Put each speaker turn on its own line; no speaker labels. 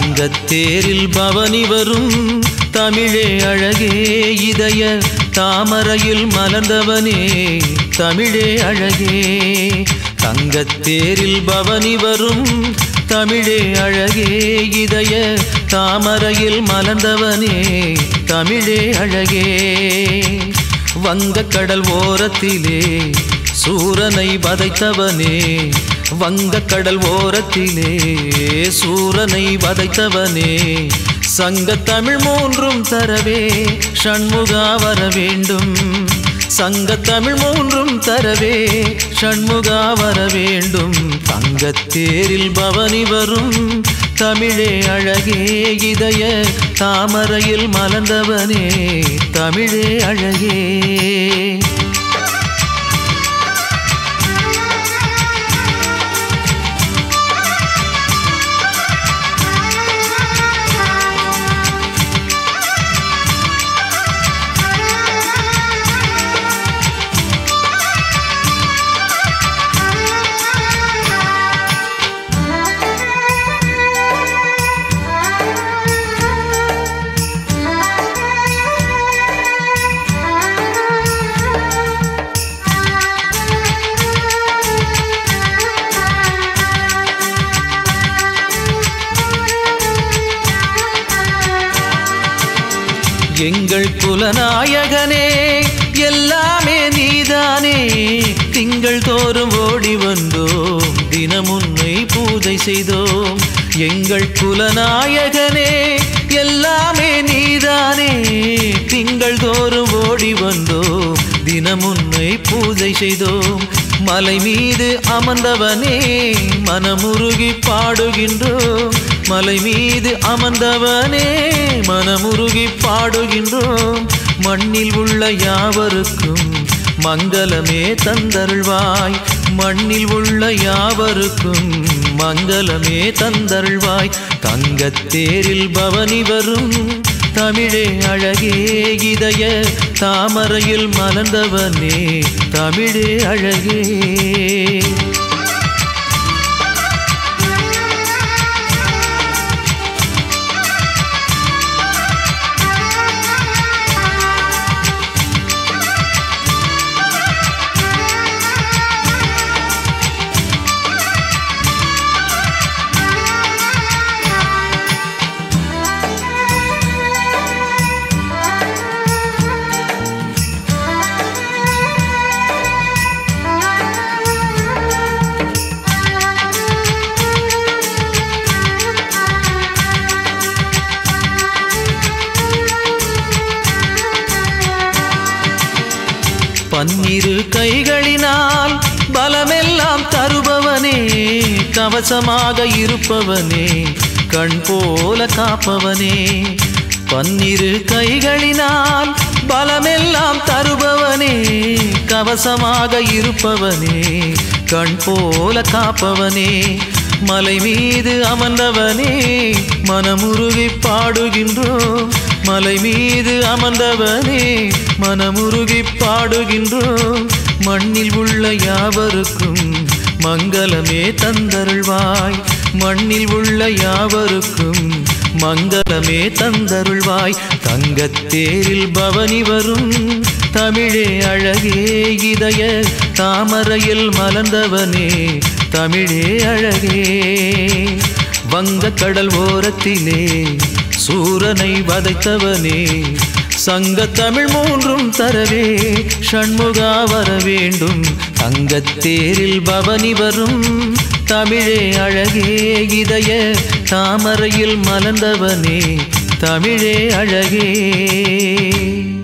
தங்கத்தேரில் பவனி வரும் தமிழே அழகே இதய தாமரையில் மலர்ந்தவனே தமிழே அழகே தங்கத்தேரில் பவனி வரும் தமிழே அழகே இதய தாமரையில் மலர்ந்தவனே தமிழே அழகே வங்கக் கடல் ஓரத்திலே சூரனை வதைத்தவனே வங்கக் கடல் ஓரத்திலே சூரனை வதைத்தவனே சங்க தமிழ் மூன்றும் தரவே ஷண்முகா வர வேண்டும் சங்க தமிழ் மூன்றும் தரவே ஷண்முகா வர வேண்டும் தங்கத்தேரில் பவனி வரும் தமிழே அழகே இதய தாமரையில் மலர்ந்தவனே தமிழே அழகே எங்கள் குலநாயகனே எல்லாமே நீதானே திங்கள் தோறும் ஓடி வந்தோம் தினமுன்னை பூஜை செய்தோம் எங்கள் குலநாயகனே எல்லாமே நீதானே திங்கள் தோறும் ஓடி வந்தோம் தினமுன்னை பூஜை செய்தோம் மலை மீது அமர்ந்தவனே மனமுருகி பாடுகின்றோம் மலை மீது அமர்ந்தவனே மனமுருகி பாடுகின்றோம் மண்ணில் உள்ள யாவருக்கும் மங்களமே தந்தருள்வாய் மண்ணில் உள்ள யாவருக்கும் மங்களமே தந்தருள்வாய் தங்கத்தேரில் பவனி வரும் தமிழே அழகே இதய தாமரையில் மலர்ந்தவனே தமிழே அழகே பன்னிரு கைகளினால் பலமெல்லாம் தருபவனே கவசமாக இருப்பவனே கண் போல காப்பவனே பன்னிரு கைகளினால் பலமெல்லாம் தருபவனே கவசமாக இருப்பவனே கண் போல காப்பவனே மலை மீது அமர்ந்தவனே மனமுருகி பாடுகின்றோம் மலை மீது அமர்ந்தவனே மனமுருகி பாடுகின்றோம் மண்ணில் உள்ள யாவருக்கும் மங்களமே தந்தருள்வாய் மண்ணில் உள்ள யாவருக்கும் மங்களமே தந்தருள்வாய் தங்கத்தேரில் பவனி வரும் தமிழே அழகே இதய தாமரையில் மலர்ந்தவனே தமிழே அழகே வங்கக் கடல் ஓரத்திலே சூரனை வதைத்தவனே சங்க தமிழ் மூன்றும் தரவே ஷண்முகா வர வேண்டும் தங்கத்தேரில் பவனி வரும் தமிழே அழகே இதய தாமரையில் மலர்ந்தவனே தமிழே அழகே